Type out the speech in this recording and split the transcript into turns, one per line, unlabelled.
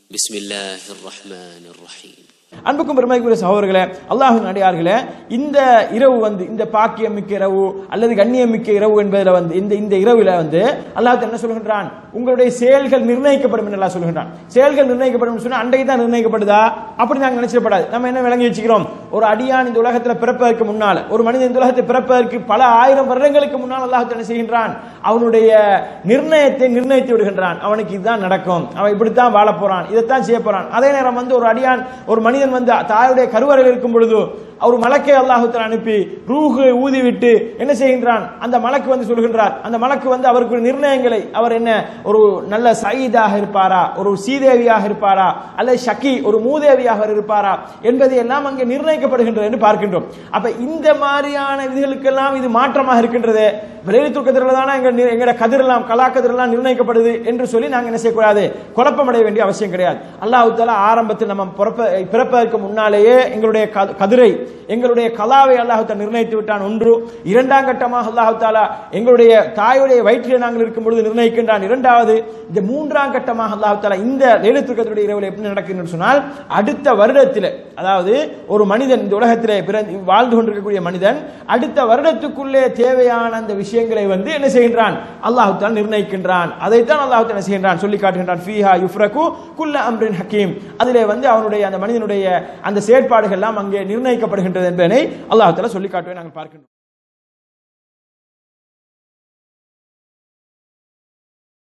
بسم الله الرحمن الرحيم
அன்புக்கும் பெருமைக்குரிய சகோதரர்களே அல்லாஹின் அடியார்களே இந்த இரவு வந்து இந்த பாக்கியம் மிக்க இரவு அல்லது கண்ணியம் மிக்க இரவு என்பதில் வந்து இந்த இந்த இரவுல வந்து அல்லாஹ் என்ன சொல்கின்றான் உங்களுடைய செயல்கள் நிர்ணயிக்கப்படும் என்று அல்லாஹ் சொல்கின்றான் செயல்கள் நிர்ணயிக்கப்படும் சொன்னா அன்றைக்கு தான் நிர்ணயிக்கப்படுதா அப்படி நாங்கள் நினைச்சிடப்படாது நம்ம என்ன விளங்கி வச்சுக்கிறோம் ஒரு அடியான் இந்த உலகத்தில் பிறப்பதற்கு முன்னால் ஒரு மனிதன் இந்த உலகத்தில் பிறப்பதற்கு பல ஆயிரம் வருடங்களுக்கு முன்னால் அல்லாஹ் என்ன செய்கின்றான் அவனுடைய நிர்ணயத்தை நிர்ணயித்து விடுகின்றான் அவனுக்கு இதுதான் நடக்கும் அவன் இப்படித்தான் வாழ போறான் இதைத்தான் செய்ய போறான் அதே நேரம் வந்து ஒரு அடியான் ஒரு மனிதன் வந்து தாயுடைய கருவறையில் இருக்கும் பொழுது அவர் மலக்கை அல்லாஹுத்தர் அனுப்பி ரூஹு ஊதி விட்டு என்ன செய்கின்றான் அந்த மலக்கு வந்து சொல்கின்றார் அந்த மலக்கு வந்து அவருக்கு நிர்ணயங்களை அவர் என்ன ஒரு நல்ல சயீதாக இருப்பாரா ஒரு சீதேவியாக இருப்பாரா அல்லது ஷக்கி ஒரு மூதேவியாக இருப்பாரா என்பதை எல்லாம் அங்கே நிர்ணயிக்கப்படுகின்றது என்று பார்க்கின்றோம் அப்ப இந்த மாதிரியான விதிகளுக்கெல்லாம் இது மாற்றமாக இருக்கின்றது விரைவு தூக்கத்தில் தானே எங்க எங்களோட கதிரெல்லாம் கலா கதிரெல்லாம் நிர்ணயிக்கப்படுது என்று சொல்லி நாங்கள் என்ன செய்யக்கூடாது குழப்பமடைய வேண்டிய அவசியம் கிடையாது அல்லாஹு தாலா ஆரம்பத்தில் நம்ம பிறப்ப பிறப்பதற்கு முன்னாலேயே எங்களுடைய க- கதிரை எங்களுடைய கலாவை அல்லாஹு தாலா நிர்ணயித்து விட்டான் ஒன்று இரண்டாம் கட்டமாக அல்லாஹு தாலா எங்களுடைய தாயுடைய வயிற்றில் நாங்கள் இருக்கும் பொழுது நிர்ணயிக்கின்றான் இரண்டாவது இந்த மூன்றாம் கட்டமாக அல்லாஹு தாலா இந்த லேலுத்துக்கத்துடைய இரவில் எப்படி நடக்குதுன்னு சொன்னால் அடுத்த வருடத்தில் அதாவது ஒரு மனிதன் இந்த உலகத்திலே பிறந்து வாழ்ந்து கொண்டிருக்கக்கூடிய மனிதன் அடுத்த வருடத்துக்குள்ளே தேவையான அந்த விஷயங்களை வந்து என்ன செய்கின்றான் அல்லாஹு தாலா நிர்ணயிக்கின்றான் அதைத்தான் அல்லாஹு தாலா என்ன செய்கின்றான் சொல்லி காட்டுகின்றான் ஃபீஹா யுஃப்ரகு குல்ல அம்ரின் ஹக்கீம் அதிலே வந்து அவனுடைய அந்த மனிதனுடைய அந்த செயற்பாடுகள் எல்லாம் அங்கே நிர்ணயிக்கப்படுகின்றது என்பதனை அல்லாஹு தாலா சொல்லி காட்டுவதை நாங்கள் பார்க்கின்றோம்